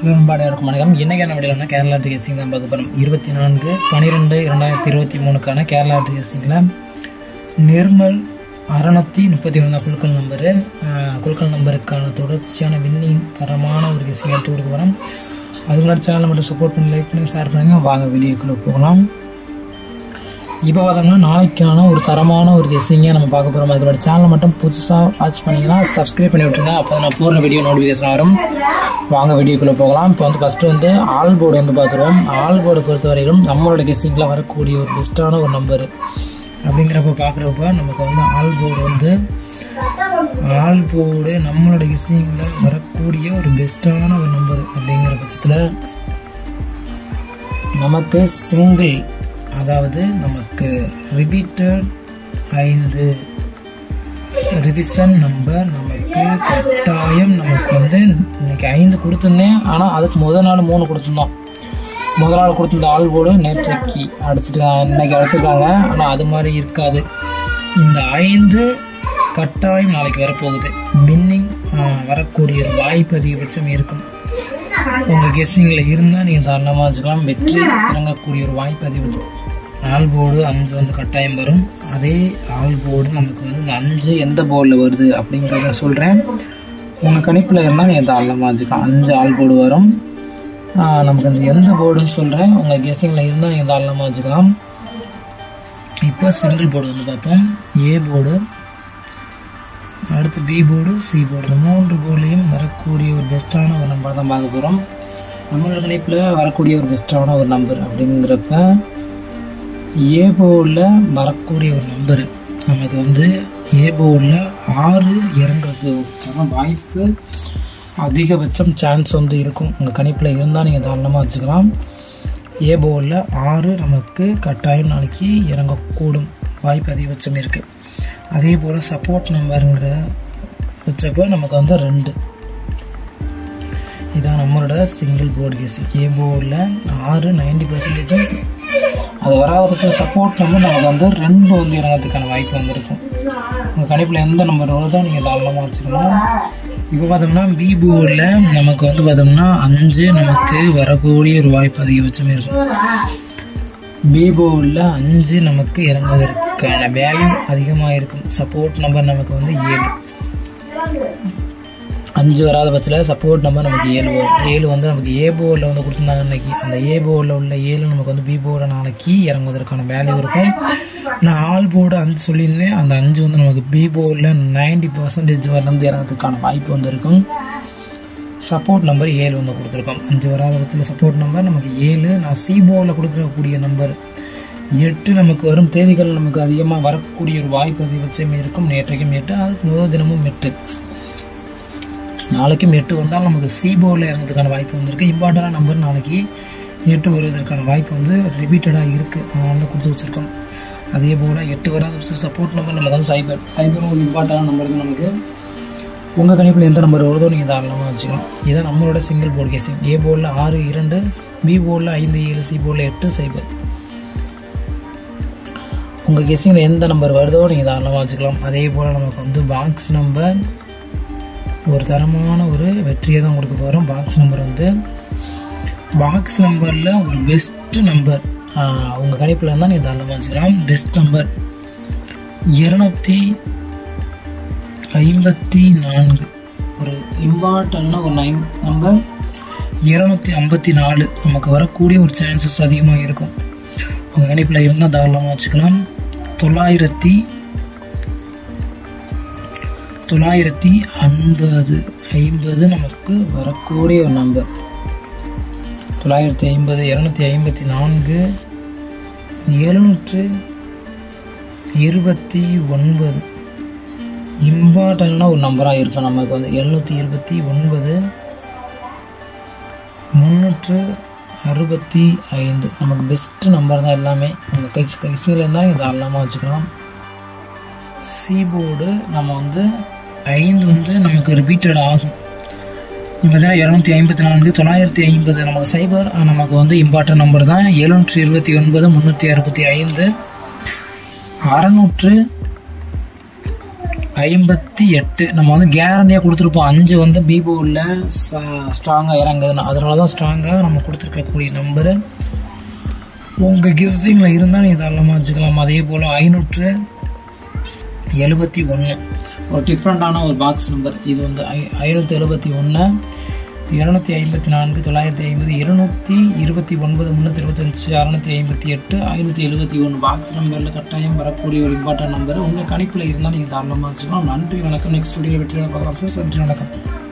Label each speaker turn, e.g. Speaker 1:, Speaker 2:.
Speaker 1: மேம்பாடு இருக்கும் வணக்கம் இன்றைக்கான வீடியோவில் கேரளா டிஎஸ்சிங் தான் பார்க்க போகிறோம் இருபத்தி நான்கு பன்னிரெண்டு இரண்டாயிரத்தி இருபத்தி மூணுக்கான கேரளா டிஎஸ்சிங்கில் நிர்மல் அறநூற்றி முப்பத்தி ஒன்றாம் குழுக்கள் நம்பரு அஹ், குழுக்கள் நம்பருக்கான தொடர்ச்சியான வின்னிங் தரமான ஒரு கெஸ்ஸிங் எடுத்து கொடுக்க போகிறோம் அது முன்னாடி சேனலை மட்டும் சப்போர்ட் பண்ணி லைக் பண்ணி ஷேர் பண்ணுங்கள் வாங்க வீடியோக்குள்ளே போகலாம் இப்போ பார்த்தோம்னா நாளைக்கான ஒரு தரமான ஒரு கெஸ்ஸிங்கை நம்ம பார்க்க போகிறோம் அதுக்கோட சேனலை மட்டும் புதுசாக வாட்ச் பண்ணிங்கன்னா சப்ஸ்கிரைப் பண்ணி விட்டுருங்க அப்போ நான் போடுற வீடியோ நோட்டிஃபிகேஷன் வரும் வாங்க வீடியோக்குள்ளே போகலாம் இப்போ வந்து ஃபஸ்ட்டு வந்து ஆல் போர்டு வந்து பார்த்துருவோம் ஆல் போர்டை பொறுத்தவரையிலும் நம்மளோட கெஸ்ஸிங்கில் வரக்கூடிய ஒரு பெஸ்ட்டான ஒரு நம்பர் அப்படிங்கிறப்ப பார்க்குறப்ப நமக்கு வந்து ஆல் போர்டு வந்து ஆல் போர்டு நம்மளோட கெஸ்ஸிங்கில் வரக்கூடிய ஒரு பெஸ்ட்டான ஒரு நம்பர் அப்படிங்கிற பட்சத்தில் நமக்கு சிங்கிள் அதாவது நமக்கு ரிப்பீட்டட் ஐந்து ரிவிஷன் நம்பர் நமக்கு கட்டாயம் நமக்கு வந்து இன்னைக்கு ஐந்து கொடுத்துருந்தேன் ஆனால் அதுக்கு முதல் நாள் மூணு கொடுத்துருந்தோம் முதல் நாள் கொடுத்துருந்த ஆள் போடு நேற்றைக்கு அடிச்சிட்டு இன்னைக்கு அடிச்சிருக்காங்க ஆனால் அது மாதிரி இருக்காது இந்த ஐந்து கட்டாயம் நாளைக்கு வரப்போகுது பின்னிங் வரக்கூடிய ஒரு வாய்ப்பு அதிகபட்சம் இருக்கும் உங்கள் கெஸ்ஸிங்கில் இருந்தால் நீங்கள் தாராளமாக வச்சுக்கலாம் வெற்றி இறங்கக்கூடிய ஒரு வாய்ப்பு அதிகபட்சம் ஆல் போர்டு அஞ்சு வந்து கட்டாயம் வரும் அதே ஆல் போர்டு நமக்கு வந்து இந்த அஞ்சு எந்த போர்டில் வருது அப்படிங்கிறத சொல்கிறேன் உங்கள் கணிப்பில் இருந்தால் நீங்கள் தாராளமாக வச்சுக்கலாம் அஞ்சு ஆல் போர்டு வரும் ஆஹ் நமக்கு அந்த எந்த போர்டுன்னு சொல்கிறேன் உங்கள் கெஸ்ஸிங்கில் இருந்தால் நீங்கள் தாராளமாக வச்சுக்கலாம் இப்போ சிங்கிள் போர்டு வந்து பார்ப்போம் ஏ போர்டு அடுத்து பி போர்டு சி போர்டு இந்த மூன்று போர்டுலையும் வரக்கூடிய ஒரு பெஸ்ட்டான ஒரு நம்பர் தான் பார்க்க போகிறோம் நம்மளோட கணிப்பில் வரக்கூடிய ஒரு பெஸ்ட்டான ஒரு நம்பர் அப்படிங்கிறப்ப ஏ போர்டில் வரக்கூடிய ஒரு நம்பரு நமக்கு வந்து ஏ போர்டில் ஆறு இறங்குறதுக்கான வாய்ப்பு அதிகபட்சம் சான்ஸ் வந்து இருக்கும் உங்கள் கணிப்பில் இருந்தால் நீங்கள் தாராளமாக வச்சுக்கலாம் ஏ போர்டில் ஆறு நமக்கு கட்டாயம் நாளைக்கு இறங்கக்கூடும் வாய்ப்பு அதிகபட்சம் இருக்குது அதே போல் சப்போர்ட் நம்பருங்கிற வச்சப்போ நமக்கு வந்து ரெண்டு இதான் நம்மளோட சிங்கிள் போர்டு கேஸ் ஏ போர்டில் ஆறு நைன்டி பர்சன்டேஜ் அது வராத பட்சம் சப்போர்ட் நம்பர் நமக்கு வந்து ரெண்டு வந்து இறங்கிறதுக்கான வாய்ப்பு வந்திருக்கும் உங்கள் கணிப்பில் எந்த நம்பர் வருதோ நீங்கள் தாராளமாக வச்சுக்கலாம் இப்போ பார்த்தோம்னா பி போர்டில் நமக்கு வந்து பார்த்தோம்னா அஞ்சு நமக்கு வரக்கூடிய ஒரு வாய்ப்பு அதிகபட்சம் இருக்கும் பி போர்டில் அஞ்சு நமக்கு இறங்குவதற்கான வேல்யூ அதிகமாக இருக்கும் சப்போர்ட் நம்பர் நமக்கு வந்து ஏழு அஞ்சு வராத பட்சத்தில் சப்போர்ட் நம்பர் நமக்கு ஏழு வரும் ஏழு வந்து நமக்கு ஏ போர்டில் வந்து கொடுத்துருந்தாங்க இன்னைக்கு அந்த ஏ போர்டில் உள்ள ஏழு நமக்கு வந்து பி போர்டை நாளைக்கு இறங்குவதற்கான வேல்யூ இருக்கும் நான் ஆல் போர்டு அஞ்சு சொல்லியிருந்தேன் அந்த அஞ்சு வந்து நமக்கு பி போர்டில் நைன்டி பர்சன்டேஜ் வந்து இறங்கிறதுக்கான வாய்ப்பு வந்து இருக்கும் சப்போர்ட் நம்பர் ஏழு வந்து கொடுத்துருக்கோம் அஞ்சு வராத பட்சத்தில் சப்போர்ட் நம்பர் நமக்கு ஏழு நான் சி போர்டில் கொடுக்கக்கூடிய நம்பர் எட்டு நமக்கு வரும் தேதிகள் நமக்கு அதிகமாக வரக்கூடிய ஒரு வாய்ப்பு அதிகபட்சம் இருக்கும் நேற்றைக்கும் எட்டு அதுக்கு முதல் தினமும் எட்டு நாளைக்கும் எட்டு வந்தால் நமக்கு சி போர்டில் இறங்கிறதுக்கான வாய்ப்பு வந்திருக்கு இம்பார்ட்டண்டான நம்பர் நாளைக்கு எட்டு வருவதற்கான வாய்ப்பு வந்து ரிப்பீட்டடாக இருக்குது அதனால வந்து கொடுத்து வச்சுருக்கோம் அதே போல் எட்டு வராத சப்போர்ட் நம்பர் நமக்கு வந்து சைபர் சைபரும் ஒரு இம்பார்ட்டண்டான நம்பர் தான் நமக்கு உங்கள் கணிப்பில் எந்த நம்பர் வருதோ நீங்கள் தாராளமாக வச்சுக்கலாம் இதான் நம்மளோட சிங்கிள் போர்டு கேசிங் ஏ போர்டில் ஆறு இரண்டு பி போர்டில் ஐந்து ஏழு சி போர்டில் எட்டு சைபர் உங்கள் கெஸ்ஸிங்கில் எந்த நம்பர் வருதோ நீங்கள் தாராளமாக வச்சுக்கலாம் அதே போல் நமக்கு வந்து பாக்ஸ் நம்பர் ஒரு தரமான ஒரு வெற்றியை தான் கொடுக்க போகிறோம் பாக்ஸ் நம்பர் வந்து பாக்ஸ் நம்பரில் ஒரு பெஸ்ட் நம்பர் உங்கள் கணிப்பில் இருந்தால் நீங்கள் தாராளமாக வச்சுக்கலாம் பெஸ்ட் நம்பர் இருநூற்றி ஐம்பத்தி நான்கு ஒரு இம்பார்ட்டன்டான ஒரு நைன் நம்பர் இருநூத்தி ஐம்பத்தி நாலு நமக்கு வரக்கூடிய ஒரு சான்சஸ் அதிகமாக இருக்கும் உங்கள் கணிப்பில் இருந்தால் தாராளமாக வச்சுக்கலாம் தொள்ளாயிரத்தி தொள்ளாயிரத்தி ஐம்பது ஐம்பது நமக்கு வரக்கூடிய ஒரு நம்பர் தொள்ளாயிரத்தி ஐம்பது இரநூத்தி ஐம்பத்தி நான்கு எழுநூற்று இருபத்தி ஒன்பது இம்பார்ட்டண்டான ஒரு நம்பராக இருக்கும் நமக்கு வந்து எழுநூற்றி இருபத்தி ஒன்பது முந்நூற்று அறுபத்தி ஐந்து நமக்கு பெஸ்ட்டு நம்பர் தான் எல்லாமே உங்கள் கை கைசியில் இருந்தால் நீங்கள் தாராளமாக வச்சுக்கலாம் சி போர்டு நம்ம வந்து ஐந்து வந்து நமக்கு ரிப்பீட்டட் ஆகும் இப்போ பார்த்தீங்கன்னா இரநூத்தி ஐம்பத்தி நான்கு தொள்ளாயிரத்தி ஐம்பது நமக்கு சைபர் நமக்கு வந்து இம்பார்ட்டன்ட் நம்பர் தான் எழுநூற்றி இருபத்தி ஒன்பது முந்நூற்றி அறுபத்தி ஐந்து அறநூற்று ஐம்பத்தி எட்டு நம்ம வந்து கேரண்டியாக கொடுத்துருப்போம் அஞ்சு வந்து பீபோவில் ஸ்ட்ராங்காக இறங்குதுன்னு அதனால தான் ஸ்ட்ராங்காக நம்ம கொடுத்துருக்கக்கூடிய நம்பரு உங்கள் கிஃப்டிங்கில் இருந்தால் நீங்கள் தாராளமாக வச்சுக்கலாம் அதே போல் ஐநூற்று எழுபத்தி ஒன்று ஒரு டிஃப்ரெண்ட்டான ஒரு பாக்ஸ் நம்பர் இது வந்து ஐ ஐநூற்றி எழுபத்தி ஒன்று இரநூத்தி ஐம்பத்தி நான்கு தொள்ளாயிரத்தி ஐம்பது இருநூற்றி இருபத்தி ஒன்பது முந்நூற்றி இருபத்தஞ்சி அறநூற்றி ஐம்பத்தி எட்டு ஐநூற்றி எழுபத்தி ஒன்று பாக்ஸ் நம்பரில் கட்டாயம் வரக்கூடிய ஒரு இம்பார்ட்டன்ட் நம்பர் உங்கள் கணிப்பில் இருந்தால் நீங்கள் தாராளமாக வச்சுக்கலாம் நன்றி வணக்கம் நெக்ஸ்ட் ஸ்டுடியோ வெற்றி பார்க்கலாம் ஃப்ரெண்ட்ஸ் நன்றி வணக்கம்